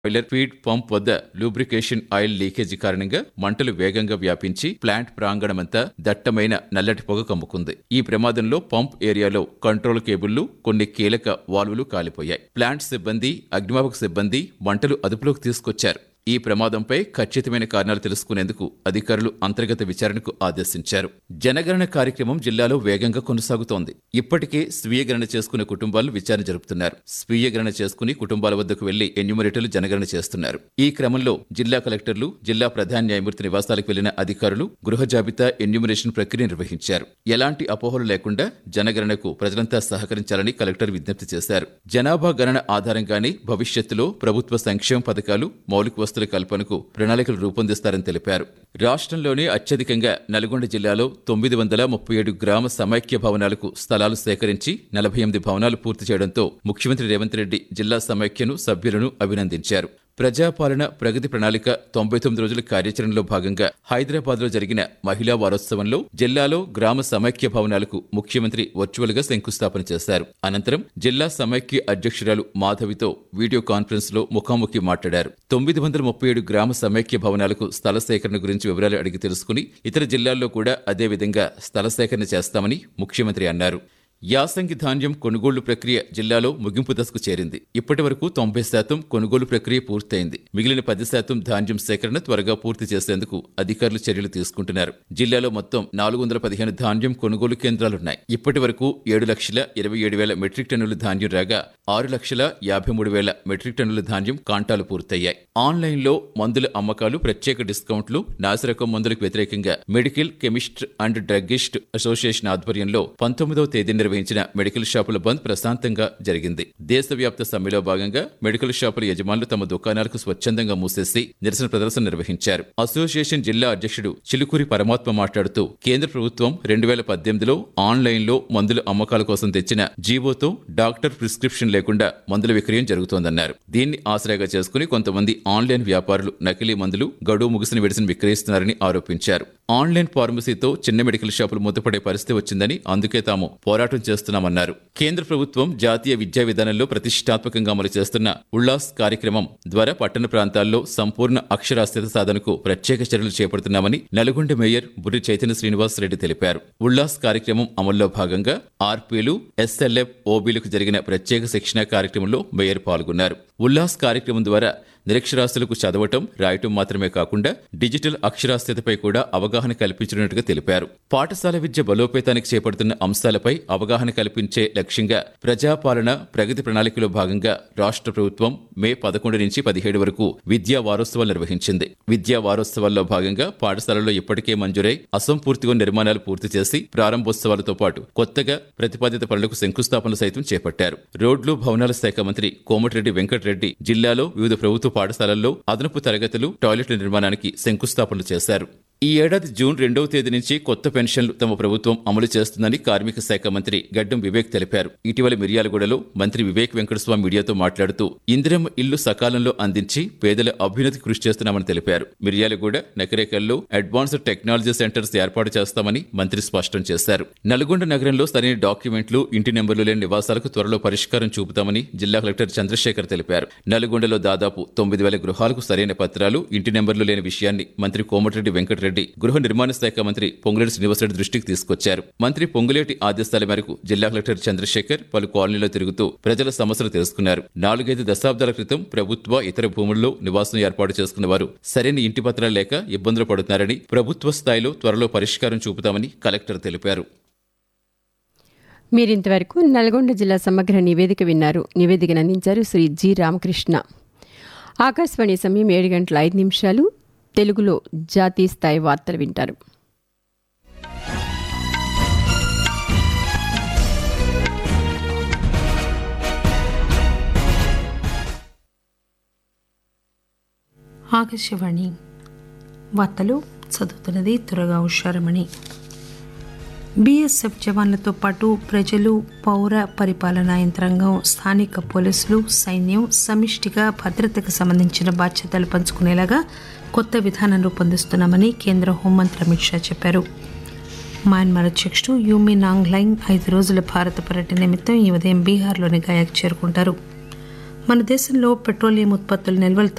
boiler feed pump వద్ద lubrication oil leakage కారణంగా మంటలు వేగంగా వ్యాపించి ప్లాంట్ ప్రాంగణమంతా దట్టమైన నల్లటి పొగ కమ్ముకుంది ఈ ప్రమాదంలో పంప్ ఏరియాలో కంట్రోల్ కేబుళ్లు కొన్ని కీలక వాల్వులు కాలిపోయాయి ప్లాంట్ సిబ్బంది అగ్నిమాపక సిబ్బంది మంటలు అదుపులోకి తీసుకొచ్చారు ఈ ప్రమాదంపై ఖచ్చితమైన కారణాలు తెలుసుకునేందుకు అధికారులు అంతర్గత విచారణకు ఆదేశించారు జనగణన కార్యక్రమం జిల్లాలో వేగంగా కొనసాగుతోంది ఇప్పటికే స్వీయ గణన చేసుకునే కుటుంబాలు విచారణ జరుపుతున్నారు స్వీయ గణన చేసుకుని కుటుంబాల వద్దకు వెళ్లి ఎన్యూమరేటర్లు జనగణన చేస్తున్నారు ఈ క్రమంలో జిల్లా కలెక్టర్లు జిల్లా ప్రధాన న్యాయమూర్తి నివాసాలకు వెళ్లిన అధికారులు గృహ జాబితా ఎన్యూమరేషన్ ప్రక్రియ నిర్వహించారు ఎలాంటి అపోహలు లేకుండా జనగణనకు ప్రజలంతా సహకరించాలని కలెక్టర్ విజ్ఞప్తి చేశారు జనాభా గణన ఆధారంగానే భవిష్యత్తులో ప్రభుత్వ సంక్షేమ పథకాలు మౌలిక వస్తువుల కల్పనకు ప్రణాళికలు రూపొందిస్తారని తెలిపారు రాష్ట్రంలోనే అత్యధికంగా నల్గొండ జిల్లాలో తొమ్మిది వందల ముప్పై ఏడు గ్రామ సమైక్య భవనాలకు స్థలాలు సేకరించి నలభై ఎనిమిది భవనాలు పూర్తి చేయడంతో ముఖ్యమంత్రి రేవంత్ రెడ్డి జిల్లా సమైక్యను సభ్యులను అభినందించారు ప్రజాపాలన ప్రగతి ప్రణాళిక తొంభై తొమ్మిది రోజుల కార్యాచరణలో భాగంగా హైదరాబాద్ లో జరిగిన మహిళా వారోత్సవంలో జిల్లాలో గ్రామ సమైక్య భవనాలకు ముఖ్యమంత్రి వర్చువల్ గా శంకుస్థాపన చేశారు అనంతరం జిల్లా సమైక్య అధ్యక్షురాలు మాధవితో వీడియో కాన్ఫరెన్స్ లో ముఖాముఖి మాట్లాడారు తొమ్మిది వందల ముప్పై ఏడు గ్రామ సమైక్య భవనాలకు స్థల సేకరణ గురించి వివరాలు అడిగి తెలుసుకుని ఇతర జిల్లాల్లో కూడా అదే విధంగా స్థల సేకరణ చేస్తామని ముఖ్యమంత్రి అన్నారు యాసంగి ధాన్యం కొనుగోలు ప్రక్రియ జిల్లాలో ముగింపు దశకు చేరింది ఇప్పటి వరకు తొంభై శాతం కొనుగోలు ప్రక్రియ పూర్తయింది మిగిలిన పది శాతం ధాన్యం సేకరణ త్వరగా పూర్తి చేసేందుకు అధికారులు చర్యలు తీసుకుంటున్నారు జిల్లాలో మొత్తం నాలుగు వందల పదిహేను ధాన్యం కొనుగోలు కేంద్రాలున్నాయి ఇప్పటి వరకు ఏడు లక్షల ఇరవై ఏడు వేల మెట్రిక్ టన్నుల ధాన్యం రాగా ఆరు లక్షల యాభై మూడు వేల మెట్రిక్ టన్నుల ధాన్యం కాంటాలు పూర్తయ్యాయి ఆన్లైన్లో మందుల అమ్మకాలు ప్రత్యేక డిస్కౌంట్లు నాసిరకం మందులకు వ్యతిరేకంగా medical chemist and druggist association ఆధ్వర్యంలో పంతొమ్మిదవ తేదీ నిర్వహించిన మెడికల్ షాపుల బంద్ ప్రశాంతంగా జరిగింది దేశవ్యాప్త సమ్మెలో భాగంగా మెడికల్ షాపుల యజమానులు తమ దుకాణాలకు స్వచ్ఛందంగా మూసేసి నిరసన ప్రదర్శన నిర్వహించారు అసోసియేషన్ జిల్లా అధ్యక్షుడు చిలుకూరి పరమాత్మ మాట్లాడుతూ కేంద్ర ప్రభుత్వం రెండు వేల పద్దెనిమిదిలో ఆన్లైన్లో మందుల అమ్మకాల కోసం తెచ్చిన జీవోతో డాక్టర్ ప్రిస్క్రిప్షన్ లేకుండా మందుల విక్రయం జరుగుతోందన్నారు దీన్ని ఆశ్రయగా చేసుకుని కొంతమంది ఆన్లైన్ వ్యాపారులు నకిలీ మందులు గడువు ముగిసిన మెడిసిన్ విక్రయిస్తున్నారని ఆరోపించారు ఆన్లైన్ ఫార్మసీతో చిన్న మెడికల్ షాపులు మూతపడే పరిస్థితి వచ్చిందని అందుకే తాము పోరాటం చేస్తున్నామన్నారు కేంద్ర ప్రభుత్వం జాతీయ విద్యా విధానంలో ప్రతిష్టాత్మకంగా అమలు చేస్తున్న ఉల్లాస్ కార్యక్రమం ద్వారా పట్టణ ప్రాంతాల్లో సంపూర్ణ అక్షరాస్యత సాధనకు ప్రత్యేక చర్యలు చేపడుతున్నామని నల్గొండ మేయర్ బుర్రి చైతన్య శ్రీనివాస్ రెడ్డి తెలిపారు ఉల్లాస్ కార్యక్రమం అమల్లో భాగంగా ఆర్పీలు ఎస్ఎల్ఎఫ్ ఓబీలకు జరిగిన ప్రత్యేక శిక్షణ కార్యక్రమంలో మేయర్ పాల్గొన్నారు ఉల్లాస్ కార్యక్రమం ద్వారా నిరక్షరాస్యులకు చదవటం రాయటం మాత్రమే కాకుండా డిజిటల్ అక్షరాస్యతపై కూడా అవగాహన కల్పించనున్నట్టుగా తెలిపారు పాఠశాల విద్య బలోపేతానికి చేపడుతున్న అంశాలపై అవగాహన కల్పించే లక్ష్యంగా ప్రజాపాలన ప్రగతి ప్రణాళికలో భాగంగా రాష్ట్ర ప్రభుత్వం మే పదకొండు నుంచి పదిహేడు వరకు విద్యా వారోత్సవాలు నిర్వహించింది విద్యా వారోత్సవాల్లో భాగంగా పాఠశాలల్లో ఇప్పటికే మంజూరై అసంపూర్తిగా నిర్మాణాలు పూర్తి చేసి ప్రారంభోత్సవాలతో పాటు కొత్తగా ప్రతిపాదిత పనులకు శంకుస్థాపనలు సైతం చేపట్టారు రోడ్లు భవనాల శాఖ మంత్రి కోమటిరెడ్డి వెంకటరెడ్డి జిల్లాలో వివిధ ప్రభుత్వ పాఠశాలల్లో అదనపు తరగతులు టాయిలెట్ల నిర్మాణానికి శంకుస్థాపనలు చేశారు ఈ ఏడాది జూన్ రెండవ తేదీ నుంచి కొత్త పెన్షన్లు తమ ప్రభుత్వం అమలు చేస్తుందని కార్మిక శాఖ మంత్రి గడ్డం వివేక్ తెలిపారు ఇటీవల మిర్యాలగూడలో మంత్రి వివేక్ వెంకటస్వామి మీడియాతో మాట్లాడుతూ ఇందిరమ్మ ఇల్లు సకాలంలో అందించి పేదల అభ్యున్నతి కృషి చేస్తున్నామని తెలిపారు మిర్యాలగూడ నకరేకల్లో అడ్వాన్స్డ్ టెక్నాలజీ సెంటర్స్ ఏర్పాటు చేస్తామని మంత్రి స్పష్టం చేశారు నల్గొండ నగరంలో సరైన డాక్యుమెంట్లు ఇంటి నెంబర్లు లేని నివాసాలకు త్వరలో పరిష్కారం చూపుతామని జిల్లా కలెక్టర్ చంద్రశేఖర్ తెలిపారు నల్గొండలో దాదాపు తొమ్మిది వేల గృహాలకు సరైన పత్రాలు ఇంటి నెంబర్లు లేని విషయాన్ని మంత్రి కోమటిరెడ్డి వెంకటరెడ్డి రెడ్డి గృహ నిర్మాణ శాఖ మంత్రి పొంగులేటి శ్రీనివాసరెడ్డి దృష్టికి తీసుకొచ్చారు మంత్రి పొంగులేటి ఆదేశాల మేరకు జిల్లా కలెక్టర్ చంద్రశేఖర్ పలు కాలనీలో తిరుగుతూ ప్రజల సమస్యలు తెలుసుకున్నారు నాలుగైదు దశాబ్దాల క్రితం ప్రభుత్వ ఇతర భూముల్లో నివాసం ఏర్పాటు చేసుకున్న వారు సరైన ఇంటి పత్రాలు లేక ఇబ్బందులు పడుతున్నారని ప్రభుత్వ స్థాయిలో త్వరలో పరిష్కారం చూపుతామని కలెక్టర్ తెలిపారు మీరింతవరకు నల్గొండ జిల్లా సమగ్ర నివేదిక విన్నారు నివేదికను అందించారు శ్రీ జి రామకృష్ణ ఆకాశవాణి సమయం ఏడు గంటల ఐదు నిమిషాలు తెలుగులో జాతీయ స్థాయి వార్తలు వింటారు ఆకాశవాణి వార్తలు చదువుతున్నది త్వరగా హుషారమణి బీఎస్ఎఫ్ జవాన్లతో పాటు ప్రజలు పౌర పరిపాలనా యంత్రాంగం స్థానిక పోలీసులు సైన్యం సమిష్టిగా భద్రతకు సంబంధించిన బాధ్యతలు పంచుకునేలాగా కొత్త విధానం రూపొందిస్తున్నామని కేంద్ర హోంమంత్రి అమిత్ షా చెప్పారు మయన్మార్ అధ్యక్షుడు యూమి నాంగ్లైంగ్ ఐదు రోజుల భారత పర్యటన నిమిత్తం ఈ ఉదయం బీహార్లోని గయాకు చేరుకుంటారు మన దేశంలో పెట్రోలియం ఉత్పత్తుల నిల్వలతో